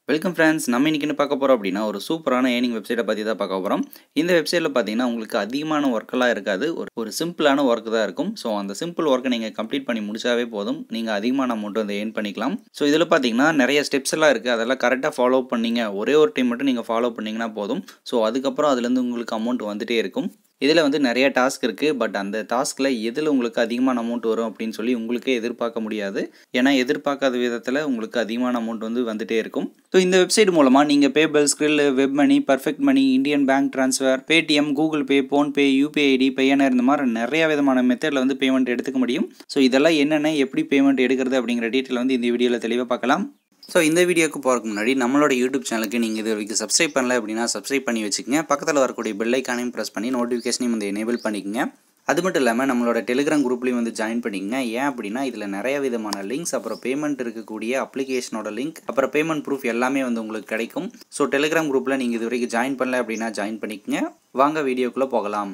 welcome friends நம்ம இன்றைக்கி என்ன பார்க்க போகிறோம் அப்படின்னா ஒரு சூப்பரான ஏர்னிங் வெப்சைட்டை பற்றி தான் பார்க்க போகிறோம் இந்த வெப்சைட்டில் பார்த்தீங்கன்னா உங்களுக்கு அதிகமான ஒர்க்கெல்லாம் இருக்காது ஒரு ஒரு சிம்பிளான ஒர்க் தான் இருக்கும் ஸோ அந்த சிம்பிள் ஒர்க்கை நீங்கள் கம்ப்ளீட் பண்ணி முடிச்சாவே போதும் நீங்கள் அதிகமான அமௌண்ட் வந்து ஏர்ன் பண்ணிக்கலாம் ஸோ இதில் பார்த்தீங்கன்னா நிறைய ஸ்டெப்ஸ் எல்லாம் இருக்குது அதெல்லாம் கரெக்டாக ஃபாலோ பண்ணீங்க ஒரே ஒரு டைம் மட்டும் நீங்கள் ஃபாலோ பண்ணிங்கன்னா போதும் ஸோ அதுக்கப்புறம் அதுலேருந்து உங்களுக்கு அமௌண்ட் வந்துட்டே இருக்கும் இதில் வந்து நிறைய டாஸ்க் இருக்குது பட் அந்த டாஸ்கில் எதில் உங்களுக்கு அதிகமான அமௌண்ட் வரும் அப்படின்னு சொல்லி உங்களுக்கே எதிர்பார்க்க முடியாது ஏன்னா எதிர்பார்க்காத விதத்தில் உங்களுக்கு அதிகமான அமௌண்ட் வந்து வந்துட்டே இருக்கும் ஸோ இந்த வெப்சைட் மூலமாக நீங்கள் PayPal Skrill Web Money Perfect Money Indian bank transfer Paytm Google Pay PhonePe UPI ID Payoneer இந்த மாதிரி நிறைய விதமான மெத்தடில் வந்து பேமெண்ட் எடுத்துக்க முடியும் ஸோ இதெல்லாம் என்னென்ன எப்படி பேமெண்ட் எடுக்கிறது அப்படிங்கிற டீட்டெயில் வந்து இந்த வீடியோவில் தெளிவாக பார்க்கலாம் ஸோ இந்த வீடியோக்கு போகிறதுக்கு முன்னாடி நம்மளோட யூடியூப் சேனலுக்கு நீங்கள் இது வரைக்கும் சப்ஸ்கிரைப் பண்ணல அப்படின்னா சப்ஸ்கிரைப் பண்ணி வச்சுக்கோங்க பக்கத்தில் வரக்கூடிய பெல் ஐக்கானையும் ப்ரெஸ் பண்ணி நோட்டிஃபிகேஷனையும் வந்து எனேபிள் பண்ணிக்கோங்க அது மட்டும் இல்லாமல் நம்மளோட டெலிகிராம் குரூப்லேயும் வந்து ஜாயின் பண்ணிக்கங்க ஏன் அப்படின்னா இதில் நிறைய விதமான லிங்க்ஸ் அப்புறம் பேமெண்ட் இருக்கக்கூடிய அப்ளிகேஷனோட லிங்க் அப்புறம் பேமெண்ட் ப்ரூஃப் எல்லாமே வந்து உங்களுக்கு கிடைக்கும் ஸோ டெலிகிராம் குரூப்பில் நீங்கள் இது வரைக்கும் ஜாயின் பண்ணல அப்படின்னா ஜாயின் பண்ணிக்கங்க வாங்க வீடியோக்குள்ளே போகலாம்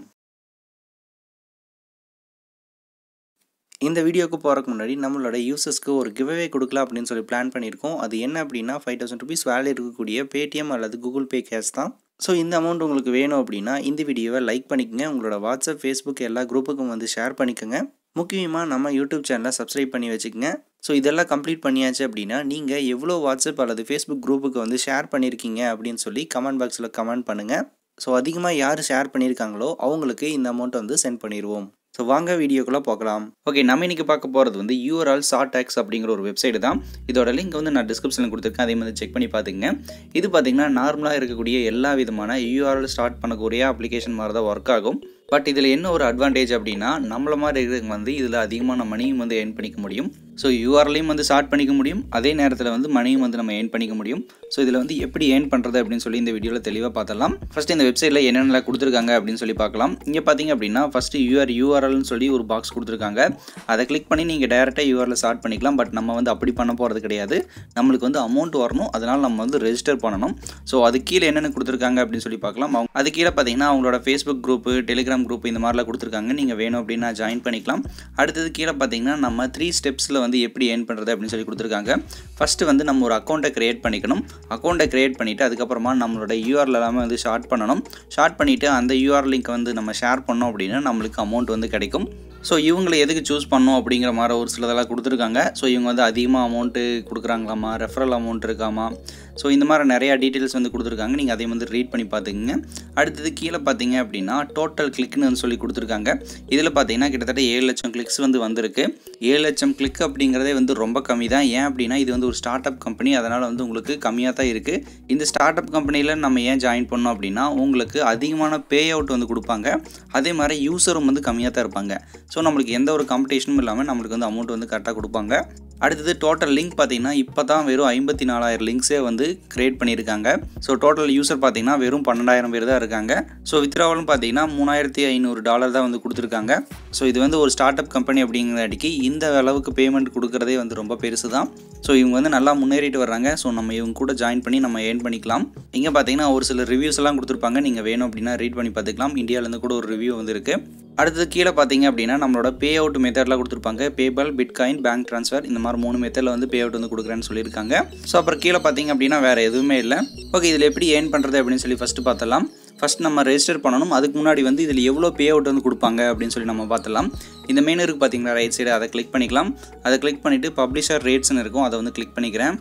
இந்த வீடியோக்கு போகிறதுக்கு முன்னாடி நம்மளோட யூசர்ஸ்க்கு ஒரு கிவ்அவே கொடுக்கலாம் அப்படின்னு சொல்லி பிளான் பண்ணியிருக்கோம் அது என்ன அப்படின்னா ஃபைவ் தௌசண்ட் ருபீஸ் வேல்யூ இருக்கக்கூடிய பேடிஎம் அல்லது கூகுள் பே கேஷ் தான் ஸோ இந்த அமௌண்ட் உங்களுக்கு வேணும் அப்படின்னா இந்த வீடியோவை லைக் பண்ணிக்கங்க உங்களோட வாட்ஸ்அப் ஃபேஸ்புக் எல்லா குரூப்புக்கும் வந்து ஷேர் பண்ணிக்கோங்க முக்கியமாக நம்ம யூடியூப் சேனலை சப்ஸ்கிரைப் பண்ணி வச்சுக்கோங்க ஸோ இதெல்லாம் கம்ப்ளீட் பண்ணியாச்சு அப்படின்னா நீங்கள் எவ்வளோ வாட்ஸ்அப் அல்லது ஃபேஸ்புக் குரூப்புக்கு வந்து ஷேர் பண்ணியிருக்கீங்க அப்படின்னு சொல்லி கமெண்ட் பாக்ஸில் கமெண்ட் பண்ணுங்கள் ஸோ அதிகமாக யார் ஷேர் பண்ணியிருக்காங்களோ அவங்களுக்கு இந்த அமௌண்ட்டை வந்து சென்ட் பண்ணிடுவோம் ஸோ வாங்க வீடியோக்குள்ளே பார்க்கலாம் ஓகே நம்ம இன்றைக்கி பார்க்க போகிறது வந்து யூஆர்ஆல் ஷார்ட் டேக்ஸ் அப்படிங்கிற ஒரு வெப்சைட் தான் இதோட லிங்க் வந்து நான் டிஸ்கிரிப்ஷனில் கொடுத்துருக்கேன் அதே மாதிரி செக் பண்ணி பார்த்துங்க இது பார்த்திங்கன்னா நார்மலாக இருக்கக்கூடிய எல்லா விதமான யூஆர்எல் ஸ்டார்ட் பண்ணக்கூடிய அப்ளிகேஷன் மாதிரி தான் ஒர்க் ஆகும் பட் இதில் என்ன ஒரு அட்வான்டேஜ் அப்படின்னா நம்மள மாதிரி இருக்கிறவங்க வந்து இதில் அதிகமான மணியும் வந்து ஏர்ன் பண்ணிக்க முடியும் ஸோ யூஆர்லையும் வந்து ஸ்டார்ட் பண்ணிக்க முடியும் அதே நேரத்தில் வந்து மணியும் வந்து நம்ம ஏர்ன் பண்ணிக்க முடியும் ஸோ இதில் வந்து எப்படி ஏர்ன் பண்ணுறது அப்படின்னு சொல்லி இந்த வீடியோவில் தெளிவாக பார்த்தலாம் ஃபஸ்ட் இந்த வெப்சைட்டில் என்னென்ன கொடுத்துருக்காங்க அப்படின்னு சொல்லி பார்க்கலாம் இங்கே பார்த்தீங்க அப்படின்னா ஃபஸ்ட்டு யூஆர் யூஆர்எல்னு சொல்லி ஒரு பாக்ஸ் கொடுத்துருக்காங்க அதை கிளிக் பண்ணி நீங்கள் டேரெக்டாக யூஆரில் ஸ்டார்ட் பண்ணிக்கலாம் பட் நம்ம வந்து அப்படி பண்ண போகிறது கிடையாது நம்மளுக்கு வந்து அமௌண்ட் வரணும் அதனால் நம்ம வந்து ரெஜிஸ்டர் பண்ணணும் ஸோ அது கீழே என்னென்ன கொடுத்துருக்காங்க அப்படின்னு சொல்லி பார்க்கலாம் அவங்க அது கீழே பார்த்தீங்கன்னா அவங்களோட ஃபேஸ்புக் குரூப்பு டெலிகிராம் குரூப் இந்த மாதிரிலாம் கொடுத்துருக்காங்க நீங்கள் வேணும் அப்படின்னா ஜாயின் பண்ணிக்கலாம் அடுத்தது கீழே பார்த்தீங்கன்னா நம்ம த்ரீ ஸ்டெப்ஸில் வந்து எப்படி ஏர்ன் பண்ணுறது அப்படின்னு சொல்லி கொடுத்துருக்காங்க ஃபஸ்ட்டு வந்து நம்ம ஒரு அக்கௌண்ட்டை க்ரியேட் பண்ணிக்கணும் அக்கௌண்ட்டை க்ரியேட் பண்ணிவிட்டு அதுக்கப்புறமா நம்மளோட யூஆர்எல் எல்லாமே வந்து ஷார்ட் பண்ணணும் ஷார்ட் பண்ணிவிட்டு அந்த யூஆர் லிங்க் வந்து நம்ம ஷேர் பண்ணோம் அப்படின்னா நம்மளுக்கு அமௌண்ட் வந்து கிடைக்கும் ஸோ இவங்களை எதுக்கு சூஸ் பண்ணோம் அப்படிங்கிற மாதிரி ஒரு சிலதெல்லாம் கொடுத்துருக்காங்க ஸோ இவங்க வந்து அதிகமாக அமௌண்ட்டு கொடுக்குறாங்களாமா ரெஃபரல் அமௌண்ட் இருக்காமா ஸோ இந்த மாதிரி நிறையா டீட்டெயில்ஸ் வந்து கொடுத்துருக்காங்க நீங்கள் அதையும் வந்து ரீட் பண்ணி பார்த்துக்குங்க அடுத்தது கீழே பார்த்தீங்க அப்படின்னா டோட்டல் கிளிக்னு சொல்லி கொடுத்துருக்காங்க இதில் பார்த்தீங்கன்னா கிட்டத்தட்ட ஏழு லட்சம் கிளிக்ஸ் வந்து வந்திருக்கு ஏழு லட்சம் கிளிக் அப்படிங்கிறதே வந்து ரொம்ப கம்மி தான் ஏன் அப்படின்னா இது வந்து ஒரு ஸ்டார்ட் அப் கம்பெனி அதனால் வந்து உங்களுக்கு கம்மியாக தான் இருக்குது இந்த ஸ்டார்ட் அப் கம்பெனியில் நம்ம ஏன் ஜாயின் பண்ணோம் அப்படின்னா உங்களுக்கு அதிகமான பே அவுட் வந்து கொடுப்பாங்க அதே மாதிரி யூஸரும் வந்து கம்மியாக தான் இருப்பாங்க ஸோ நம்மளுக்கு எந்த ஒரு காம்படிஷனும் இல்லாமல் நம்மளுக்கு வந்து அமௌண்ட் வந்து கரெக்டாக கொடுப்பாங்க அடுத்தது டோட்டல் லிங்க் பார்த்தீங்கன்னா இப்போ தான் வெறும் ஐம்பத்தி நாலாயிரம் லிங்க்ஸே வந்து கிரியேட் பண்ணியிருக்காங்க ஸோ டோட்டல் யூசர் பார்த்தீங்கன்னா வெறும் பன்னெண்டாயிரம் பேர் தான் இருக்காங்க ஸோ வித்ராவலும் பார்த்தீங்கன்னா மூணாயிரத்தி ஐநூறு டாலர் தான் வந்து கொடுத்துருக்காங்க ஸோ இது வந்து ஒரு ஸ்டார்ட் அப் கம்பெனி அப்படிங்கிறதாட்டிக்கு இந்த அளவுக்கு பேமெண்ட் கொடுக்குறதே வந்து ரொம்ப பெருசு தான் ஸோ இவங்க வந்து நல்லா முன்னேறிட்டு வர்றாங்க ஸோ நம்ம இவங்க கூட ஜாயின் பண்ணி நம்ம ஏர்ன் பண்ணிக்கலாம் இங்கே பார்த்தீங்கன்னா ஒரு சில ரிவ்யூஸ் எல்லாம் கொடுத்துருப்பாங்க நீங்கள் வேணும் அப்படின்னா ரீட் பண்ணி பார்த்துக்கலாம் இந்தியாவிலேருந்து கூட ஒரு ரிவ்யூ வந்து இருக்குது அடுத்தது கீழே பார்த்தீங்க அப்படின்னா நம்மளோட பே அவுட் மெத்தட்லாம் கொடுத்துருப்பாங்க பேபால் பிட்காயின் பேங்க் ட்ரான்ஸ்ஃபர் இந்த மாதிரி மூணு மெத்தடில் வந்து பே அவுட் வந்து கொடுக்குறேன்னு சொல்லியிருக்காங்க ஸோ அப்புறம் கீழே பார்த்தீங்க அப்படின்னா வேறு எதுவுமே இல்லை ஓகே இதில் எப்படி ஏர்ன் பண்ணுறது அப்படின்னு சொல்லி ஃபஸ்ட்டு பார்த்தலாம் ஃபஸ்ட் நம்ம ரெஜிஸ்டர் பண்ணணும் அதுக்கு முன்னாடி வந்து இதில் எவ்வளோ பே அவுட் வந்து கொடுப்பாங்க அப்படின்னு சொல்லி நம்ம பார்த்துலாம் இந்த மெயின் இருக்குது பார்த்தீங்களா ரைட் சைடு அதை கிளிக் பண்ணிக்கலாம் அதை கிளிக் பண்ணிவிட்டு பப்ளிஷர் ரேட்ஸ்னு இருக்கும் அதை வந்து கிளிக் பண்ணிக்கிறேன்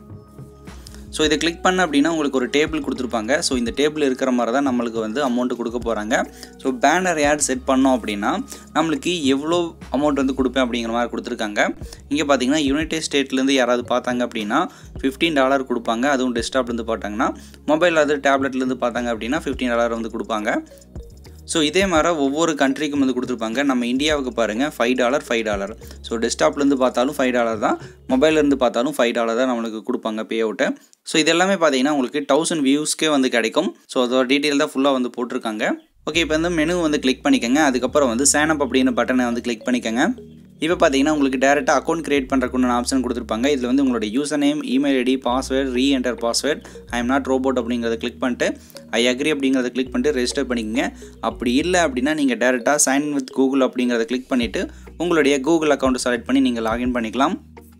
ஸோ இதை கிளிக் பண்ண அப்படின்னா உங்களுக்கு ஒரு டேபிள் கொடுத்துருப்பாங்க ஸோ இந்த டேபிள் இருக்கிற மாதிரி தான் நம்மளுக்கு வந்து அமௌண்ட்டு கொடுக்க போகிறாங்க ஸோ பேனர் ஆட் செட் பண்ணோம் அப்படின்னா நம்மளுக்கு எவ்வளோ அமௌண்ட் வந்து கொடுப்பேன் அப்படிங்கிற மாதிரி கொடுத்துருக்காங்க இங்கே பார்த்தீங்கன்னா யுனைடெட் ஸ்டேட்லேருந்து யாராவது பார்த்தாங்க அப்படின்னா ஃபிஃப்டீன் டாலர் கொடுப்பாங்க அதுவும் டெஸ்க்டாப்லேருந்து பார்த்தாங்கன்னா மொபைல் அது டேப்லெட்லேருந்து பார்த்தாங்க அப்படின்னா ஃபிஃப்டீன் டாலர் வந்து கொடுப்பாங்க ஸோ இதே மாதிரி ஒவ்வொரு கண்ட்ரிக்கும் வந்து கொடுத்துருப்பாங்க நம்ம இந்தியாவுக்கு பாருங்கள் five dollar five dollar so டெஸ்க்டாப்லேருந்து பார்த்தாலும் ஃபைவ் டாலர் தான் மொபைல்லேருந்து பார்த்தாலும் ஃபைவ் டாலர் தான் நம்மளுக்கு கொடுப்பாங்க பே அவுட்டை ஸோ இது எல்லாமே பார்த்தீங்கன்னா உங்களுக்கு தௌசண்ட் வியூஸ்க்கே வந்து கிடைக்கும் ஸோ அதோட டீட்டெயில் தான் ஃபுல்லாக வந்து போட்டிருக்காங்க ஓகே இப்போ வந்து மெனு வந்து கிளிக் பண்ணிக்கோங்க அதுக்கப்புறம் வந்து சேனப் அப்படின்னு பட்டனை வந்து கிளிக் பண்ணிக்கோங்க இப்போ பார்த்தீங்கன்னா உங்களுக்கு டேரெக்டாக அக்கௌண்ட் கிரியேட் பண்ணுறக்குன்னு ஆப்ஷன் கொடுத்துருப்பாங்க இதில் வந்து உங்களோட user name email ID password re enter password I am not robot அப்படிங்கிறத கிளிக் பண்ணிட்டு ஐ அக்ரி அப்படிங்கிறத கிளிக் பண்ணிட்டு ரெஜிஸ்டர் பண்ணிக்கங்க அப்படி இல்லை அப்படின்னா நீங்கள் டேரெக்டாக சைன் வித் கூகுள் அப்படிங்கிறத கிளிக் பண்ணிவிட்டு உங்களுடைய கூகுள் அக்கௌண்ட்டை செலக்ட் பண்ணி நீங்கள் லாகின் பண்ணிக்கலாம்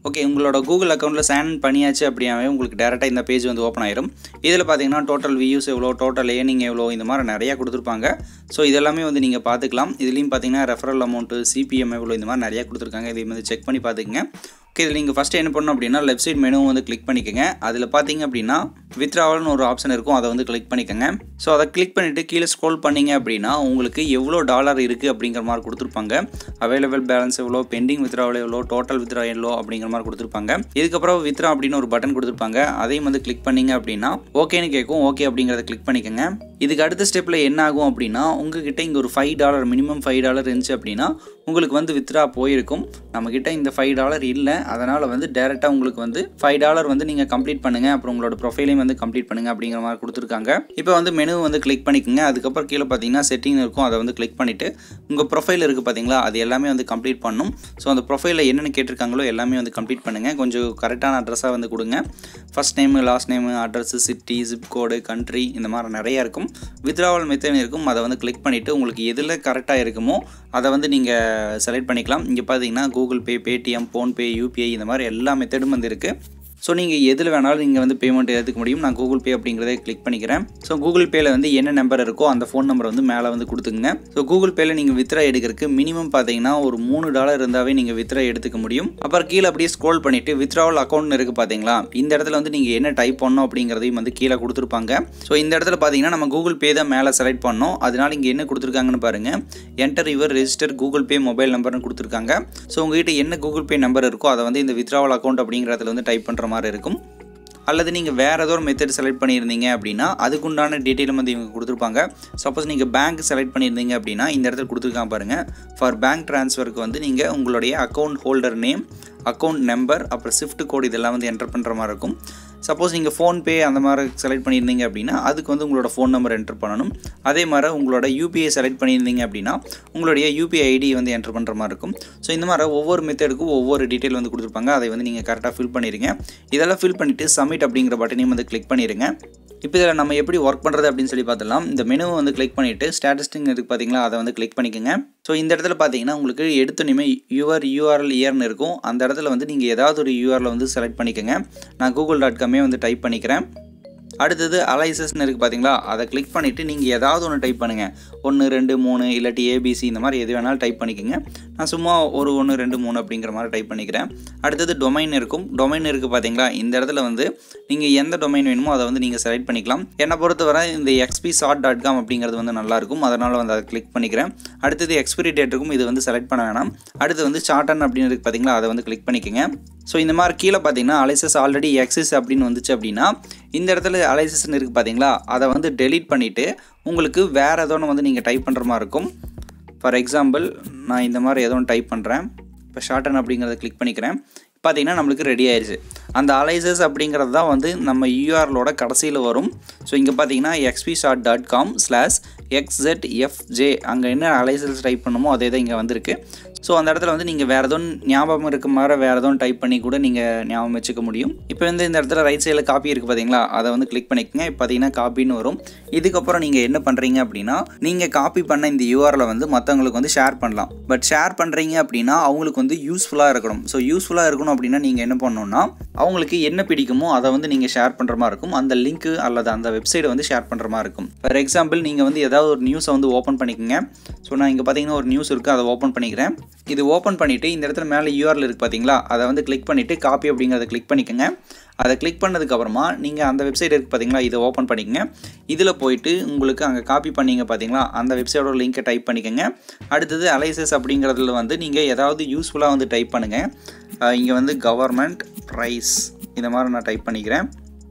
ஓகே உங்களோட கூகுள் அக்கௌண்ட்டில் சைன் பண்ணியாச்சு அப்படியாவே உங்களுக்கு டேரெக்டாக இந்த பேஜ் வந்து ஓப்பன் ஆயிரும் இதில் பார்த்தீங்கன்னா டோட்டல் வியூஸ் எவ்வளோ டோட்டல் ஏர்னிங் எவ்வளோ இந்த மாதிரி நிறையா கொடுத்துருப்பாங்க ஸோ இதெல்லாமே வந்து நீங்கள் பார்த்துக்கலாம் இதுலேயும் பார்த்தீங்கன்னா ரெஃபரல் அமௌண்ட்டு சிபிஎம் எவ்வளோ இந்த மாதிரி நிறையா கொடுத்துருக்காங்க இதையும் வந்து செக் பண்ணி பார்த்துக்குங்க ஓகே இதில் நீங்கள் ஃபஸ்ட்டு என்ன பண்ணணும் அப்படின்னா லெஃப்ட் சைட் மெனு வந்து கிளிக் பண்ணிக்கோங்க அதில் பார்த்தீங்க அப்படின்னா வித்ராவல்னு ஒரு ஆப்ஷன் இருக்கும் அதை வந்து கிளிக் பண்ணிக்கோங்க ஸோ அதை கிளிக் பண்ணிவிட்டு கீழே ஸ்க்ரோல் பண்ணீங்க அப்படின்னா உங்களுக்கு எவ்வளோ டாலர் இருக்குது அப்படிங்கிற மாதிரி கொடுத்துருப்பாங்க அவைலபிள் பேலன்ஸ் எவ்வளோ பெண்டிங் வித்ராவல் எவ்வளோ டோட்டல் வித்ரா எவ்வளோ அப்படிங்கிற மாதிரி கொடுத்துருப்பாங்க இதுக்கப்புறம் வித்ரா அப்படின்னு ஒரு பட்டன் கொடுத்துருப்பாங்க அதையும் வந்து கிளிக் பண்ணீங்க அப்படின்னா ஓகேன்னு கேட்கும் ஓகே அப்படிங்கிறத கிளிக் பண்ணிக்கோங்க இதுக்கு அடுத்த ஸ்டெப்பில் என்ன ஆகும் அப்படின்னா உங்ககிட்ட இங்கே ஒரு five dollar minimum five dollar இருந்துச்சு அப்படின்னா உங்களுக்கு வந்து வித்ரா போயிருக்கும் நம்மக்கிட்ட இந்த ஃபைவ் டாலர் இல்லை அதனால் வந்து டேரெக்டாக உங்களுக்கு வந்து ஃபைவ் டாலர் வந்து நீங்கள் கம்ப்ளீட் பண்ணுங்கள் அப்புறம் உங்களோட ப்ரொஃபைலையும் வந்து கம்ப்ளீட் பண்ணுங்கள் அப்படிங்கிற மாதிரி கொடுத்துருக்காங்க இப்போ வந்து மெனு வந்து கிளிக் பண்ணிக்கோங்க அதுக்கப்புறம் கீழே பார்த்தீங்கன்னா செட்டிங் இருக்கும் அதை வந்து கிளிக் பண்ணிவிட்டு உங்கள் ப்ரொஃபைல் இருக்குது பார்த்தீங்களா அது எல்லாமே வந்து கம்ப்ளீட் பண்ணும் ஸோ அந்த ப்ரொஃபைலில் என்னென்ன கேட்டிருக்காங்களோ எல்லாமே வந்து கம்ப்ளீட் பண்ணுங்கள் கொஞ்சம் கரெக்டான அட்ரஸாக வந்து கொடுங்க first name last name address city zip code country இந்த மாதிரி நிறையா இருக்கும் வித்ராவல் மெத்தட் இருக்கும் அதை வந்து கிளிக் பண்ணிவிட்டு உங்களுக்கு எதில் கரெக்டாக இருக்குமோ அதை வந்து நீங்கள் செலக்ட் பண்ணிக்கலாம் இங்கே பார்த்தீங்கன்னா Google Pay Paytm PhonePe UPI இந்த மாதிரி எல்லா மெத்தடும் வந்து இருக்குது ஸோ நீங்கள் எதில் வேணாலும் நீங்கள் வந்து பேமெண்ட் எடுத்துக்க முடியும் நான் கூகுள் பே அப்படிங்கிறத கிளிக் பண்ணிக்கிறேன் ஸோ கூகுள் பேயில் வந்து என்ன நம்பர் இருக்கோ அந்த ஃபோன் நம்பரை வந்து மேலே வந்து கொடுத்துங்க ஸோ கூகுள் பேயில் நீங்கள் வித்ரா எடுக்கிறதுக்கு மினிமம் பார்த்தீங்கன்னா ஒரு மூணு டாலர் இருந்தாவே நீங்கள் வித்ரா எடுத்துக்க முடியும் அப்புறம் கீழே அப்படியே ஸ்க்ரோல் பண்ணிவிட்டு வித்ராவல் அக்கௌண்ட் இருக்குது பார்த்தீங்களா இந்த இடத்துல வந்து நீங்கள் என்ன டைப் பண்ணணும் அப்படிங்கிறதையும் வந்து கீழே கொடுத்துருப்பாங்க ஸோ இந்த இடத்துல பார்த்தீங்கன்னா நம்ம கூகுள் பே தான் மேலே செலக்ட் பண்ணோம் அதனால இங்கே என்ன கொடுத்துருக்காங்கன்னு பாருங்கள் enter your register Google Pay mobile நம்பர்னு கொடுத்துருக்காங்க ஸோ உங்ககிட்ட என்ன கூகுள் பே நம்பர் இருக்கோ அதை வந்து இந்த வித்ராவல் அக்கௌண்ட் அப்படிங்கிறதுல வந்து டைப் பண்ணுற மாதிரி இருக்கும் அல்லது நீங்கள் வேறு ஏதோ ஒரு மெத்தட் செலக்ட் பண்ணியிருந்தீங்க அப்படின்னா அதுக்குண்டான டீட்டெயில் வந்து இவங்க கொடுத்துருப்பாங்க சப்போஸ் நீங்கள் பேங்க் செலக்ட் பண்ணியிருந்தீங்க அப்படின்னா இந்த இடத்துல கொடுத்துருக்காங்க பாருங்கள் ஃபார் பேங்க் ட்ரான்ஸ்ஃபருக்கு வந்து நீங்கள் உங்களுடைய account holder name account number அப்புறம் ஸ்விஃப்ட் கோட் இதெல்லாம் வந்து என்டர் பண்ணுற மாதிரி இருக்கும் சப்போஸ் நீங்கள் ஃபோன்பே அந்த மாதிரி செலக்ட் பண்ணியிருந்தீங்க அப்படின்னா அதுக்கு வந்து உங்களோட ஃபோன் நம்பர் என்டர் பண்ணணும் அதே மாதிரி உங்களோட யூபிஐ செலக்ட் பண்ணியிருந்தீங்க அப்படின்னா உங்களுடைய யூபிஐ ஐடி வந்து என்டர் பண்ணுற மாதிரி இருக்கும் ஸோ இந்த மாதிரி ஒவ்வொரு மெத்தடுக்கும் ஒவ்வொரு டீட்டெயில் வந்து கொடுத்துருப்பாங்க அதை வந்து நீங்கள் கரெக்டாக ஃபில் பண்ணிடுங்க இதெல்லாம் ஃபில் பண்ணிவிட்டு சப்மிட் அப்படிங்கிற பட்டனையும் வந்து கிளிக் பண்ணிடுங்க இப்போ இதில் நம்ம எப்படி ஒர்க் பண்ணுறது அப்படின்னு சொல்லி பார்த்தலாம் இந்த மெனுவை வந்து கிளிக் பண்ணிவிட்டு ஸ்டாட்டிஸ்டிங் இருக்குது பார்த்தீங்களா அதை வந்து கிளிக் பண்ணிக்கோங்க ஸோ இந்த இடத்துல பார்த்தீங்கன்னா உங்களுக்கு எடுத்தோன்னே யுவர் யூஆர்எல் இயர்னு இருக்கும் அந்த இடத்துல வந்து நீங்கள் ஏதாவது ஒரு யூஆரில் வந்து செலக்ட் பண்ணிக்கோங்க நான் கூகுள் டாட் காமே வந்து டைப் பண்ணிக்கிறேன் அடுத்தது அலைசஸ்னு இருக்குது பார்த்தீங்களா அதை கிளிக் பண்ணிவிட்டு நீங்கள் ஏதாவது ஒன்று டைப் பண்ணுங்கள் ஒன்று ரெண்டு மூணு இல்லாட்டி ஏபிசி இந்த மாதிரி எது வேணாலும் டைப் பண்ணிக்கோங்க நான் சும்மா ஒரு ஒன்று ரெண்டு மூணு அப்படிங்கிற மாதிரி டைப் பண்ணிக்கிறேன் அடுத்தது டொமைன் இருக்கும் டொமைன் இருக்குது பார்த்தீங்களா இந்த இடத்துல வந்து நீங்கள் எந்த டொமைன் வேணுமோ அதை வந்து நீங்கள் செலக்ட் பண்ணிக்கலாம் என்னை பொறுத்தவரை இந்த எக்ஸ்பி ஷார்ட் டாட் காம் அப்படிங்கிறது வந்து நல்லாயிருக்கும் அதனால் வந்து அதை கிளிக் பண்ணிக்கிறேன் அடுத்தது எக்ஸ்பிரி டேட் இருக்கும் இது வந்து செலக்ட் பண்ண வேணாம் அடுத்து வந்து சார்டன் அப்படின்னு இருக்குது பார்த்தீங்களா அதை வந்து கிளிக் பண்ணிக்கோங்க ஸோ இந்த மாதிரி கீழே பார்த்தீங்கன்னா அலைசஸ் ஆல்ரெடி எக்ஸிஸ் அப்படின்னு வந்துச்சு அப்படின்னா இந்த இடத்துல அலைசஸ்ன்னு இருக்குது பார்த்தீங்களா அதை வந்து டெலீட் பண்ணிவிட்டு உங்களுக்கு வேறு ஏதோ ஒன்று வந்து நீங்கள் டைப் பண்ணுற மாதிரி இருக்கும் ஃபார் எக்ஸாம்பிள் நான் இந்த மாதிரி ஏதோ ஒன்று டைப் பண்ணுறேன் இப்போ ஷார்டன் அப்படிங்கிறத கிளிக் பண்ணிக்கிறேன் பார்த்தீங்கன்னா நம்மளுக்கு ரெடி ஆயிடுச்சு அந்த அலைசஸ் அப்படிங்கிறது தான் வந்து நம்ம யூஆர்லோட கடைசியில் வரும் ஸோ இங்கே பார்த்தீங்கன்னா XP short dot com slash X Z F J அங்கே என்ன அலைசஸ் டைப் பண்ணுமோ அதே தான் இங்கே வந்திருக்கு ஸோ அந்த இடத்துல வந்து நீங்கள் வேறு எதுவும் ஞாபகம் இருக்க மாதிரி வேறு எதுவும் டைப் பண்ணி கூட நீங்கள் ஞாபகம் வச்சுக்க முடியும் இப்போ வந்து இந்த இடத்துல ரைட் சைடில் காப்பி இருக்குது பார்த்தீங்களா அதை வந்து கிளிக் பண்ணிக்கோங்க இப்போ பார்த்தீங்கன்னா காப்பின்னு வரும் இதுக்கப்புறம் நீங்கள் என்ன பண்ணுறீங்க அப்படின்னா நீங்கள் காப்பி பண்ண இந்த யூஆரில் வந்து மற்றவங்களுக்கு வந்து ஷேர் பண்ணலாம் பட் ஷேர் பண்ணுறீங்க அப்படின்னா அவங்களுக்கு வந்து யூஸ்ஃபுல்லாக இருக்கணும் ஸோ யூஸ்ஃபுல்லாக இருக்கணும் அப்படின்னா நீங்கள் என்ன பண்ணணும்னா அவங்களுக்கு என்ன பிடிக்குமோ அதை வந்து நீங்கள் ஷேர் பண்ணுற மாதிரி இருக்கும் அந்த லிங்க்கு அல்லது அந்த வெப்சைட்டை வந்து ஷேர் பண்ணுற மாதிரி இருக்கும் ஃபார் எக்ஸாம்பிள் நீங்கள் வந்து ஏதாவது ஒரு நியூஸை வந்து ஓப்பன் பண்ணிக்கோங்க ஸோ நான் இங்கே பார்த்தீங்கன்னா ஒரு நியூஸ் இருக்குது அதை ஓப்பன் பண்ணிக்கிறேன் இது ஓப்பன் பண்ணிவிட்டு இந்த இடத்துல மேலே யூஆர்எல் இருக்குது பார்த்தீங்களா அதை வந்து கிளிக் பண்ணிவிட்டு காப்பி அப்படிங்கிறத கிளிக் பண்ணிக்கோங்க அதை கிளிக் பண்ணதுக்கப்புறமா நீங்கள் அந்த வெப்சைட் இருக்குது பார்த்தீங்களா இதை ஓப்பன் பண்ணிக்கங்க இதில் போயிட்டு உங்களுக்கு அங்கே காப்பி பண்ணீங்க பார்த்தீங்களா அந்த வெப்சைட்டோட லிங்க்கை டைப் பண்ணிக்கோங்க அடுத்தது அலைசஸ் அப்படிங்கிறதுல வந்து நீங்கள் ஏதாவது யூஸ்ஃபுல்லாக வந்து டைப் பண்ணுங்கள் இங்கே வந்து கவர்மெண்ட் ப்ரைஸ் இந்த மாதிரி நான் டைப் பண்ணிக்கிறேன்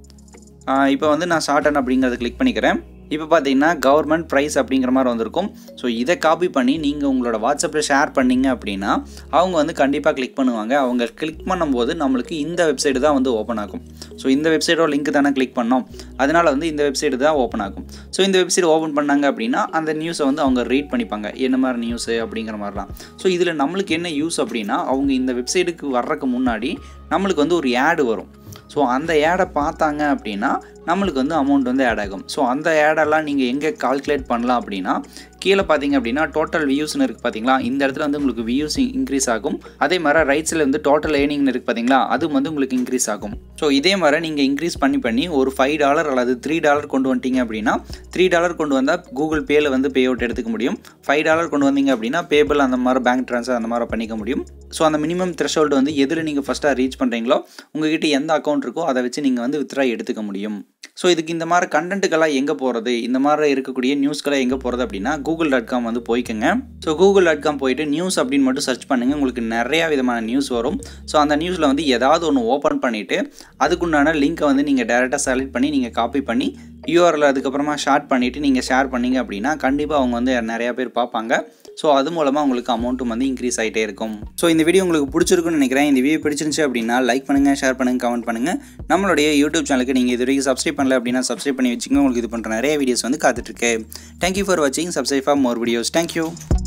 இப்போ வந்து நான் ஷார்டன் அப்படிங்கிறத கிளிக் பண்ணிக்கிறேன் இப்போ பார்த்தீங்கன்னா கவர்மெண்ட் ப்ரைஸ் அப்படிங்கிற மாதிரி வந்திருக்கும் ஸோ இதை காப்பி பண்ணி நீங்கள் உங்களோட வாட்ஸ்அப்பில் ஷேர் பண்ணீங்க அப்படின்னா அவங்க வந்து கண்டிப்பாக கிளிக் பண்ணுவாங்க அவங்க கிளிக் பண்ணும்போது நம்மளுக்கு இந்த வெப்சைட்டு தான் வந்து ஓப்பன் ஆகும் ஸோ இந்த வெப்சைட்டோட லிங்க் தானே கிளிக் பண்ணோம் அதனால் வந்து இந்த வெப்சைட்டு தான் ஓப்பன் ஆகும் ஸோ இந்த வெப்சைட் ஓப்பன் பண்ணாங்க அப்படின்னா அந்த நியூஸை வந்து அவங்க ரீட் பண்ணிப்பாங்க என்ன மாதிரி நியூஸு அப்படிங்கிற மாதிரிலாம் ஸோ இதில் நம்மளுக்கு என்ன யூஸ் அப்படின்னா அவங்க இந்த வெப்சைட்டுக்கு வர்றதுக்கு முன்னாடி நம்மளுக்கு வந்து ஒரு ஆடு வரும் ஸோ அந்த ஏடை பார்த்தாங்க அப்படின்னா நம்மளுக்கு வந்து அமௌண்ட் வந்து ஆட் ஆகும் ஸோ அந்த ஏடெல்லாம் நீங்கள் எங்கே கால்குலேட் பண்ணலாம் அப்படின்னா கீழே பார்த்தீங்க அப்படின்னா டோட்டல் வியூஸ்னு இருக்குது பார்த்தீங்களா இந்த இடத்துல வந்து உங்களுக்கு வியூஸ் இன்க்ரீஸ் ஆகும் அதே மாதிரி ரைட்ஸில் வந்து டோட்டல் ஏர்னிங்னு இருக்குது பார்த்தீங்களா அது வந்து உங்களுக்கு இன்க்ரீஸ் ஆகும் ஸோ இதே மாதிரி நீங்கள் இன்க்ரீஸ் பண்ணி பண்ணி ஒரு ஃபைவ் டாலர் அல்லது த்ரீ டாலர் கொண்டு வந்துட்டீங்க அப்படின்னா த்ரீ டாலர் கொண்டு வந்தால் கூகுள் பேயில் வந்து பே அவுட் எடுத்துக்க முடியும் ஃபைவ் டாலர் கொண்டு வந்தீங்க அப்படின்னா பேபிள் அந்த மாதிரி பேங்க் ட்ரான்ஸ்ஃபர் அந்த மாதிரி பண்ணிக்க முடியும் ஸோ அந்த மினிமம் த்ரெஷோல்டு வந்து எதில் நீங்கள் ஃபஸ்ட்டாக ரீச் பண்ணுறீங்களோ உங்ககிட்ட எந்த அக்கௌண்ட் இருக்கோ அதை வச்சு நீங்கள் வந்து வித்ரா எடுத்துக்க முடியும் ஸோ இதுக்கு இந்த மாதிரி கண்டென்ட்டுக்கெல்லாம் எங்கே போகிறது இந்த மாதிரி இருக்கக்கூடிய நியூஸ்க்கெல்லாம் எங்கே போகிறது அப்படின்னா கூகுள் டாட் காம் வந்து போய்க்குங்க ஸோ கூகுள் டாட் காம் போயிட்டு நியூஸ் அப்படின்னு மட்டும் சர்ச் பண்ணுங்கள் உங்களுக்கு நிறையா விதமான நியூஸ் வரும் ஸோ அந்த நியூஸில் வந்து ஏதாவது ஒன்று ஓப்பன் பண்ணிவிட்டு அதுக்குண்டான லிங்க்கை வந்து நீங்கள் டேரெக்டாக செலக்ட் பண்ணி நீங்கள் காப்பி பண்ணி யூஆரில் அதுக்கப்புறமா ஷேர் பண்ணிவிட்டு நீங்கள் ஷேர் பண்ணீங்க அப்படின்னா கண்டிப்பாக அவங்க வந்து நிறையா பேர் பார்ப்பாங்க ஸோ அது மூலமாக உங்களுக்கு அமௌண்ட்டும் வந்து இன்க்ரீஸ் ஆகிட்டே இருக்கும் ஸோ இந்த வீடியோ உங்களுக்கு பிடிச்சிருக்குன்னு நினைக்கிறேன் இந்த வீடியோ பிடிச்சிருந்துச்சு அப்படின்னா லைக் பண்ணுங்கள் ஷேர் பண்ணுங்கள் கமெண்ட் பண்ணுங்கள் நம்மளுடைய யூடியூப் சேனலுக்கு நீங்கள் இது வரைக்கும் சப்ஸ்கிரைப் பண்ணல அப்படின்னா சப்ஸ்கிரைப் பண்ணி வச்சுக்கோங்க உங்களுக்கு இது பண்ணுற நிறைய வீடியோஸ் வந்து காத்துட்ருக்கு தேங்க்யூ ஃபார் வாட்சிங் subscribe for more videos thank you